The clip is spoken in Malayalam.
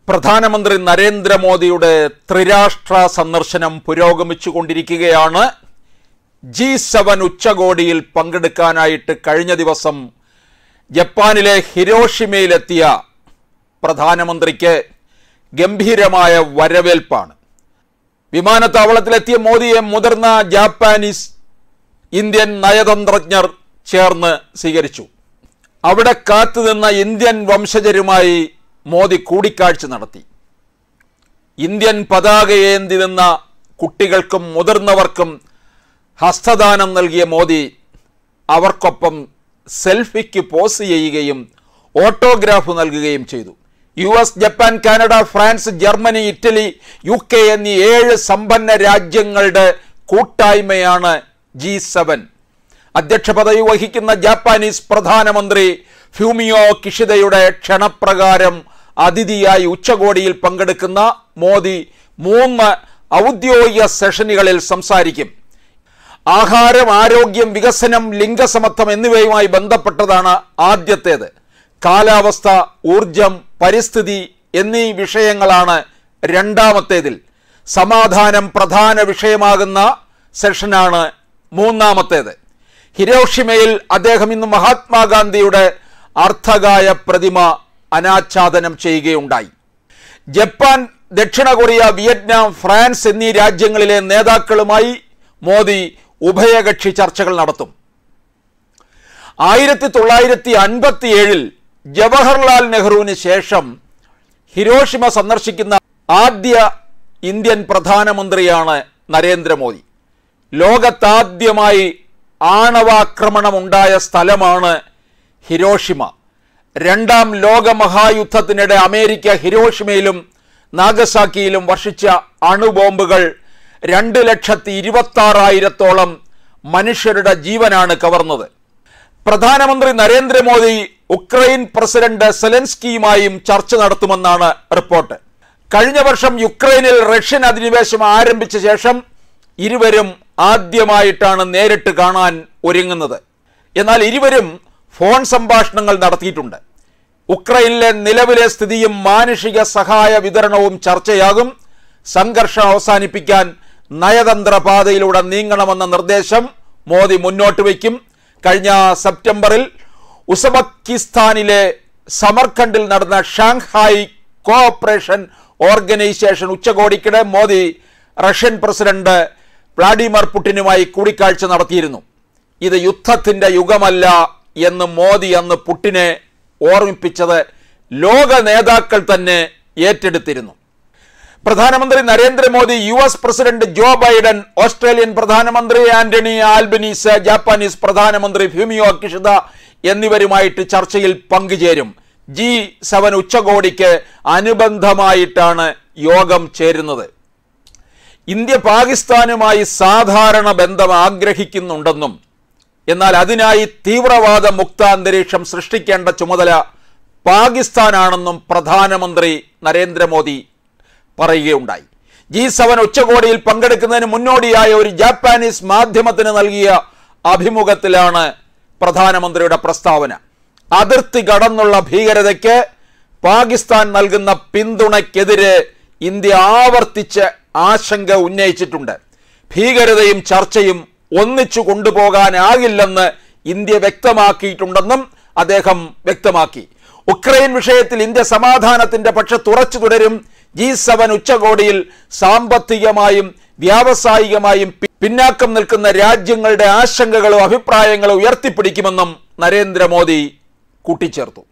പ്രധാനമന്ത്രി നരേന്ദ്രമോദിയുടെ ത്രിരാഷ്ട്ര സന്ദർശനം പുരോഗമിച്ചുകൊണ്ടിരിക്കുകയാണ് ജി സെവൻ ഉച്ചകോടിയിൽ പങ്കെടുക്കാനായിട്ട് കഴിഞ്ഞ ദിവസം ജപ്പാനിലെ ഹിരോഷിമയിലെത്തിയ പ്രധാനമന്ത്രിക്ക് ഗംഭീരമായ വരവേൽപ്പാണ് വിമാനത്താവളത്തിലെത്തിയ മോദിയെ മുതിർന്ന ജാപ്പാനീസ് ഇന്ത്യൻ നയതന്ത്രജ്ഞർ ചേർന്ന് സ്വീകരിച്ചു അവിടെ കാത്തുനിന്ന ഇന്ത്യൻ വംശജരുമായി മോദി കൂടിക്കാഴ്ച നടത്തി ഇന്ത്യൻ പതാകയേന്തി നിന്ന കുട്ടികൾക്കും മുതിർന്നവർക്കും ഹസ്തദാനം നൽകിയ മോദി അവർക്കൊപ്പം സെൽഫിക്ക് പോസ് ചെയ്യുകയും ഓട്ടോഗ്രാഫ് നൽകുകയും ചെയ്തു U S Japan Canada France Germany Italy U K എന്നീ ഏഴ് സമ്പന്ന രാജ്യങ്ങളുടെ കൂട്ടായ്മയാണ് ജി സെവൻ അധ്യക്ഷ പദവി വഹിക്കുന്ന ജാപ്പാനീസ് പ്രധാനമന്ത്രി ഫ്യൂമിയോ കിഷിദയുടെ ക്ഷണപ്രകാരം അതിഥിയായി ഉച്ചകോടിയിൽ പങ്കെടുക്കുന്ന മോദി മൂന്ന് ഔദ്യോഗിക സെഷനുകളിൽ സംസാരിക്കും ആഹാരം ആരോഗ്യം വികസനം ലിംഗസമത്വം എന്നിവയുമായി ബന്ധപ്പെട്ടതാണ് ആദ്യത്തേത് കാലാവസ്ഥ ഊർജം പരിസ്ഥിതി എന്നീ വിഷയങ്ങളാണ് രണ്ടാമത്തേതിൽ സമാധാനം പ്രധാന വിഷയമാകുന്ന സെഷനാണ് മൂന്നാമത്തേത് ഹിരോഷിമയിൽ അദ്ദേഹം ഇന്ന് മഹാത്മാഗാന്ധിയുടെ അർത്ഥകായ പ്രതിമ അനാച്ഛാദനം ചെയ്യുകയുണ്ടായി ജപ്പാൻ ദക്ഷിണ കൊറിയ വിയറ്റ്നാം ഫ്രാൻസ് എന്നീ രാജ്യങ്ങളിലെ നേതാക്കളുമായി മോദി ഉഭയകക്ഷി ചർച്ചകൾ നടത്തും ആയിരത്തി തൊള്ളായിരത്തി അൻപത്തി ഏഴിൽ ജവഹർലാൽ നെഹ്റുവിന് ശേഷം ഹിരോഷിമ സന്ദർശിക്കുന്ന ആദ്യ ഇന്ത്യൻ പ്രധാനമന്ത്രിയാണ് നരേന്ദ്രമോദി ലോകത്താദ്യമായി ആണവാക്രമണം ഉണ്ടായ സ്ഥലമാണ് ഹിരോഷിമ രണ്ടാം ലോകമഹായുദ്ധത്തിനിടെ അമേരിക്ക ഹിരോഷിമയിലും നാഗസാക്കിയിലും വർഷിച്ച അണുബോംബുകൾ രണ്ട് ലക്ഷത്തി ഇരുപത്തി ആറായിരത്തോളം മനുഷ്യരുടെ ജീവനാണ് കവർന്നത് പ്രധാനമന്ത്രി നരേന്ദ്രമോദി ഉക്രൈൻ പ്രസിഡന്റ് സെലൻസ്കിയുമായും ചർച്ച നടത്തുമെന്നാണ് റിപ്പോർട്ട് കഴിഞ്ഞ വർഷം യുക്രൈനിൽ റഷ്യൻ അധിനിവേശം ആരംഭിച്ച ശേഷം ഇരുവരും ആദ്യമായിട്ടാണ് നേരിട്ട് കാണാൻ ഒരുങ്ങുന്നത് എന്നാൽ ഇരുവരും ഫോൺ സംഭാഷണങ്ങൾ നടത്തിയിട്ടുണ്ട് ഉക്രൈനിലെ നിലവിലെ സ്ഥിതിയും മാനുഷിക സഹായ വിതരണവും ചർച്ചയാകും സംഘർഷം അവസാനിപ്പിക്കാൻ നയതന്ത്ര പാതയിലൂടെ നീങ്ങണമെന്ന നിർദ്ദേശം മോദി മുന്നോട്ട് വയ്ക്കും കഴിഞ്ഞ സെപ്റ്റംബറിൽ ഉസബക്കിസ്ഥാനിലെ സമർഖണ്ഡിൽ നടന്ന ഷാങ്ഹായ് കോഓപ്പറേഷൻ ഓർഗനൈസേഷൻ ഉച്ചകോടിക്കിടെ മോദി റഷ്യൻ പ്രസിഡന്റ് വ്ളാഡിമിർ പുടിനുമായി കൂടിക്കാഴ്ച നടത്തിയിരുന്നു ഇത് യുദ്ധത്തിന്റെ യുഗമല്ല എന്ന് മോദി അന്ന് പുടിനെ ഓർമ്മിപ്പിച്ചത് ലോക നേതാക്കൾ തന്നെ ഏറ്റെടുത്തിരുന്നു പ്രധാനമന്ത്രി Narendra Modi U S president Joe Biden Australian പ്രധാനമന്ത്രി ആന്റണി ആൽബനീസ് ജാപ്പാനീസ് പ്രധാനമന്ത്രി ഫ്യൂമിയോ കിഷിദ എന്നിവരുമായിട്ട് ചർച്ചയിൽ പങ്കുചേരും ജി സെവൻ ഉച്ചകോടിക്ക് അനുബന്ധമായിട്ടാണ് യോഗം ചേരുന്നത് ഇന്ത്യ പാകിസ്ഥാനുമായി സാധാരണ ബന്ധം ആഗ്രഹിക്കുന്നുണ്ടെന്നും എന്നാൽ അതിനായി തീവ്രവാദ മുക്ത അന്തരീക്ഷം സൃഷ്ടിക്കേണ്ട ചുമതല പാകിസ്ഥാനാണെന്നും പ്രധാനമന്ത്രി നരേന്ദ്രമോദി പറയുകയുണ്ടായി ജി സെവൻ ഉച്ചകോടിയിൽ പങ്കെടുക്കുന്നതിന് മുന്നോടിയായ ഒരു ജാപ്പാനീസ് മാധ്യമത്തിന് നൽകിയ അഭിമുഖത്തിലാണ് പ്രധാനമന്ത്രിയുടെ പ്രസ്താവന അതിർത്തി കടന്നുള്ള ഭീകരതയ്ക്ക് പാകിസ്ഥാൻ നൽകുന്ന പിന്തുണയ്ക്കെതിരെ ഇന്ത്യ ആവർത്തിച്ച് ആശങ്ക ഉന്നയിച്ചിട്ടുണ്ട് ഭീകരതയും ചർച്ചയും ഒന്നിച്ചു കൊണ്ടുപോകാനാകില്ലെന്ന് ഇന്ത്യ വ്യക്തമാക്കിയിട്ടുണ്ടെന്നും അദ്ദേഹം വ്യക്തമാക്കി ഉക്രൈൻ വിഷയത്തിൽ ഇന്ത്യ സമാധാനത്തിന്റെ പക്ഷത്തുറച്ചു തുടരും ജി സെവൻ ഉച്ചകോടിയിൽ സാമ്പത്തികമായും വ്യാവസായികമായും പി- പിന്നാക്കം നിൽക്കുന്ന രാജ്യങ്ങളുടെ ആശങ്കകളും അഭിപ്രായങ്ങളും ഉയർത്തിപ്പിടിക്കുമെന്നും നരേന്ദ്രമോദി കൂട്ടിച്ചേർത്തു